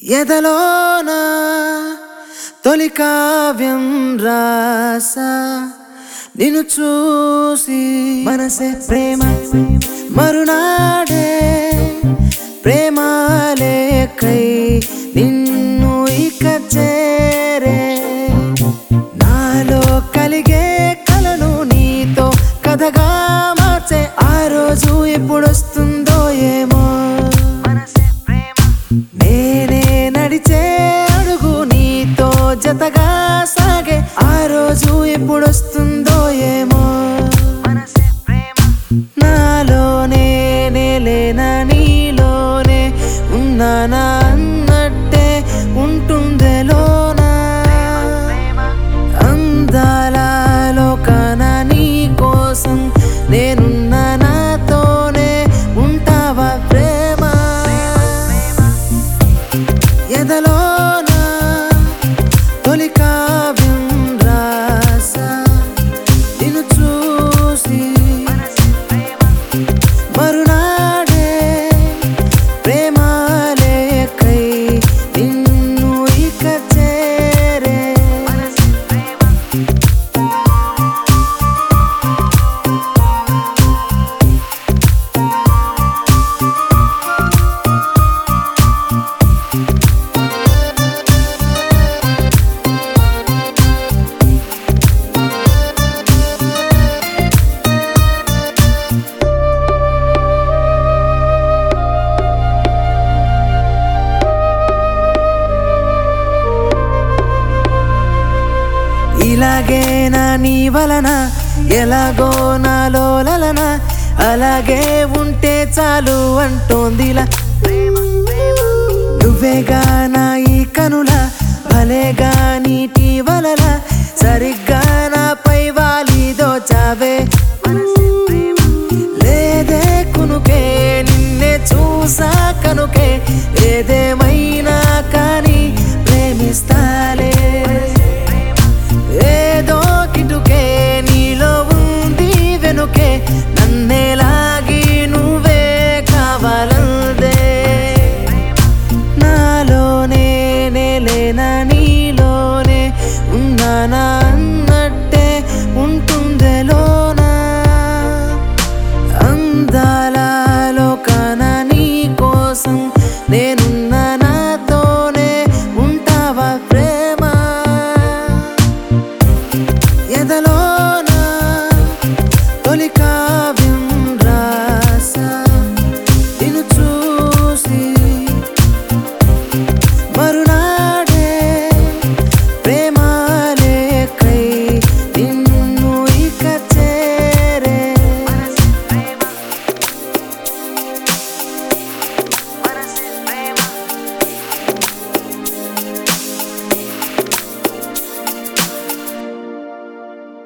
ఎదలోన తొలి కావ్యం రాసా నిన్ను చూసి మనసే ప్రేమ మరునాడే ప్రేమ లేకై నిన్ను ఇక చేరే నాలో కలిగే కలను నీతో కథగా మార్చే ఆ రోజు ఎప్పుడొస్తుందో ఏమో నేనే నడిచే అడుగు నీతో జతగా సాగే ఆ రోజు ఎప్పుడొస్తుందో ఏమో నాలోనే నేలేనా నీలోనే ఉన్నానా అన్నట్టే ఉంటుందే లోనా అందాల లోకాన నీ కోసం నేనున్న నాతోనే ఉంటావా ప్రేమ ఎదలోన తొలి కావ్యం రాసా నిన్ను చూసి మరునాడే ప్రేమ లేకై నిన్ను ఇక చేరే ఇలాగే నా నీ వలన ఎలాగో నాలో లలన అలాగే ఉంటే చాలు అంటోందిలా నువ్వేగా నా ఈ కనుల భలేగా నీటి వలన సరిగ్గా నాపై వాలి దోచావే లేదే కునుకే నిన్నే చూసా కనుకే ఏదేమైనా కానీ ప్రేమిస్తాలే ఏదో కిటుకే నీలో ఉంది వెనుకే నన్నే లాగి నువ్వే కావాలందే నాలోనే నేలేనా నీ